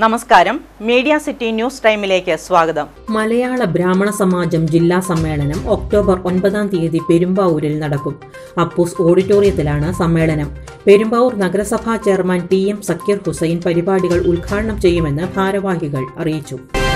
നമസ്കാരം media city news ടൈമിലേക്ക് സ്വാഗതം മലയാള ബ്രാഹ്മണ സമാജം ജില്ലാ സമ്മേളനം ഒക്ടോബർ ഒൻപതാം തീയതി പെരുമ്പാവൂരിൽ നടക്കും അപ്പൂസ് ഓഡിറ്റോറിയത്തിലാണ് സമ്മേളനം പെരുമ്പാവൂർ നഗരസഭാ chairman T M Sakkeer Hussain പരിപാടികൾ ഉദ്ഘാടനം ചെയ്യുമെന്ന് ഭാരവാഹികൾ അറിയിച്ചു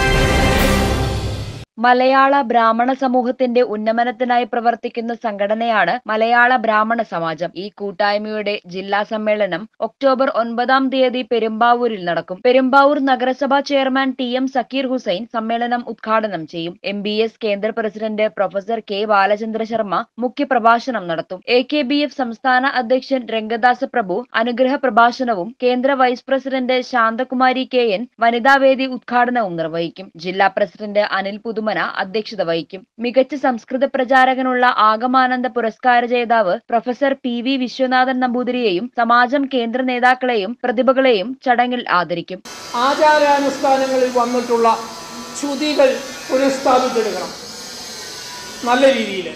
മലയാള ബ്രാഹ്മണ സമൂഹത്തിന്റെ ഉന്നമനത്തിനായി പ്രവർത്തിക്കുന്ന സംഘടനയാണ് മലയാള ബ്രാഹ്മണ സമാജം ഈ കൂട്ടായ്മയുടെ ജില്ലാ സമ്മേളനം ഒക്ടോബർ ഒൻപതാം തീയതി പെരുമ്പാവൂരിൽ നടക്കും പെരുമ്പാവൂർ നഗരസഭാ chairman T M Sakkeer Hussain സമ്മേളനം ഉദ്ഘാടനം ചെയ്യും എം ബി എസ് കേന്ദ്ര president professor K Balachandra Sharma മുഖ്യപ്രഭാഷണം നടത്തും എ കെ ബി എഫ് സംസ്ഥാന അധ്യക്ഷൻ രംഗദാസ പ്രഭു അനുഗ്രഹ പ്രഭാഷണവും കേന്ദ്ര vice president Shanthakumari K N വനിതാവേദി ഉദ്ഘാടനവും നിർവഹിക്കും ജില്ലാ പ്രസിഡന്റ് അനിൽ പുതുമന അധ്യക്ഷത വഹിക്കും മികച്ച സംസ്കൃത പ്രചാരകനുള്ള ആഗമാനന്ദ പുരസ്കാര ജേതാവ് പ്രൊഫസർ പി വി വിശ്വനാഥൻ നമ്പൂതിരിയെയും സമാജം കേന്ദ്ര നേതാക്കളെയും പ്രതിഭകളെയും ചടങ്ങിൽ ആദരിക്കും ആചാരാനുഷ്ഠാനങ്ങളിൽ വന്നിട്ടുള്ള ശ്രുതികൾ പുനഃസ്ഥാപിച്ചെടുക്കണം നല്ല രീതിയിൽ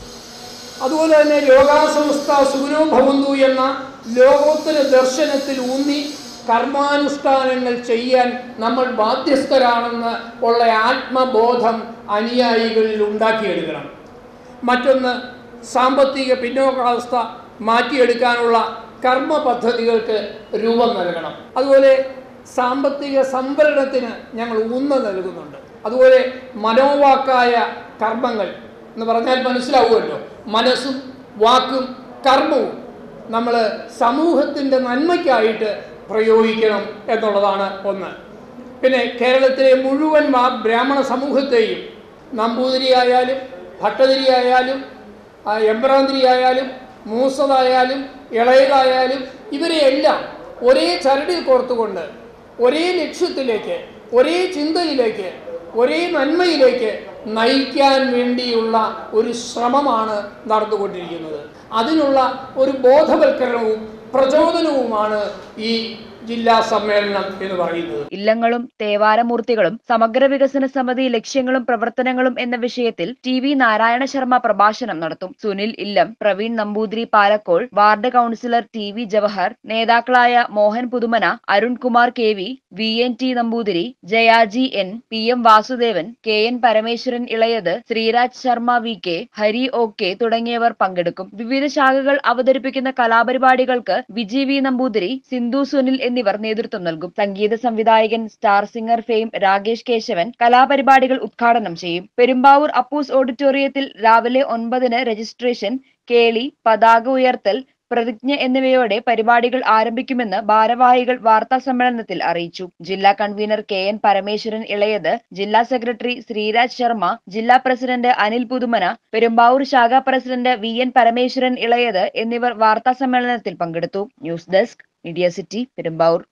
അതുപോലെ തന്നെ ലോകാസംസ്ഥ സുഗുനോ ഭവന്തു എന്ന ലോകോത്തര ദർശനത്തിൽ ഊന്നി കർമാനുഷ്ഠാനങ്ങൾ ചെയ്യാൻ നമ്മൾ ബാധ്യസ്ഥരാണെന്ന് ഉള്ള ആത്മബോധം അനുയായികളിൽ ഉണ്ടാക്കിയെടുക്കണം മറ്റൊന്ന് സാമ്പത്തിക പിന്നോക്കാവസ്ഥ മാറ്റിയെടുക്കാനുള്ള കർമ്മ പദ്ധതികൾക്ക് രൂപം നൽകണം അതുപോലെ സാമ്പത്തിക സംവരണത്തിന് ഞങ്ങൾ ഊന്നൽ നൽകുന്നുണ്ട് അതുപോലെ മനോവാക്കായ കർമ്മങ്ങൾ എന്ന് പറഞ്ഞാൽ മനസ്സിലാവുമല്ലോ മനസ്സും വാക്കും കർമ്മവും നമ്മൾ സമൂഹത്തിൻ്റെ നന്മയ്ക്കായിട്ട് പ്രയോഗിക്കണം എന്നുള്ളതാണ് ഒന്ന് പിന്നെ കേരളത്തിലെ മുഴുവൻ മാ- ബ്രാഹ്മണ സമൂഹത്തെയും നമ്പൂതിരി ആയാലും ഭട്ടതിരി ആയാലും ആ, എമ്പ്രാന്തിരി ആയാലും മൂസതായാലും ഇളയതായാലും ഇവരെയെല്ലാം ഒരേ ചരടിൽ കോർത്തുകൊണ്ട് ഒരേ ലക്ഷ്യത്തിലേക്ക് ഒരേ ചിന്തയിലേക്ക് ഒരേ നന്മയിലേക്ക് നയിക്കാൻ വേണ്ടിയുള്ള ഒരു ശ്രമമാണ് നടന്നുകൊണ്ടിരിക്കുന്നത് അതിനുള്ള ഒരു ബോധവൽക്കരണവും പ്രചോദനവുമാണ് ഈ ജില്ലാ സമ്മേളനം എന്ന് പറയുന്നത് ഇല്ലങ്ങളും തേവാരമൂർത്തികളും സമഗ്ര വികസന സമിതി ലക്ഷ്യങ്ങളും പ്രവർത്തനങ്ങളും എന്ന വിഷയത്തിൽ ടി വി നാരായണ ശർമ്മ പ്രഭാഷണം നടത്തും Sunil Illam Praveen Namboothiri Palakkol ward councillor T V Jawahar നേതാക്കളായ Mohan Puthumana Arunkumar K V V N T Namboothiri Jayaji N P M Vasudevan K N Parameswaran Elayath Sreeraj Sharma V K Hari O K തുടങ്ങിയവർ പങ്കെടുക്കും വിവിധ ശാഖകൾ അവതരിപ്പിക്കുന്ന കലാപരിപാടികൾക്ക് വിജി വി നമ്പൂതിരി സിന്ധു സുനിൽ എന്നിവർ നേതൃത്വം നൽകും സംഗീത സംവിധായകൻ star singer fame Rakesh Kesavan കലാപരിപാടികൾ ഉദ്ഘാടനം ചെയ്യും പെരുമ്പാവൂർ അപ്പൂസ് ഓഡിറ്റോറിയത്തിൽ രാവിലെ ഒൻപതിന് രജിസ്ട്രേഷൻ കേളി പതാക ഉയർത്തൽ പ്രതിജ്ഞ എന്നിവയോടെ പരിപാടികൾ ആരംഭിക്കുമെന്ന് ഭാരവാഹികൾ വാർത്താ സമ്മേളനത്തിൽ അറിയിച്ചു ജില്ലാ കൺവീനർ കെ എൻ പരമേശ്വരൻ ഇളയത് ജില്ലാ സെക്രട്ടറി ശ്രീരാജ് ശർമ്മ ജില്ലാ പ്രസിഡന്റ് അനിൽ പുതുമന പെരുമ്പാവൂർ ശാഖാ പ്രസിഡന്റ് വി എൻ പരമേശ്വരൻ ഇളയത് എന്നിവർ വാർത്താ സമ്മേളനത്തിൽ പങ്കെടുത്തു news desk media city Perumbavoor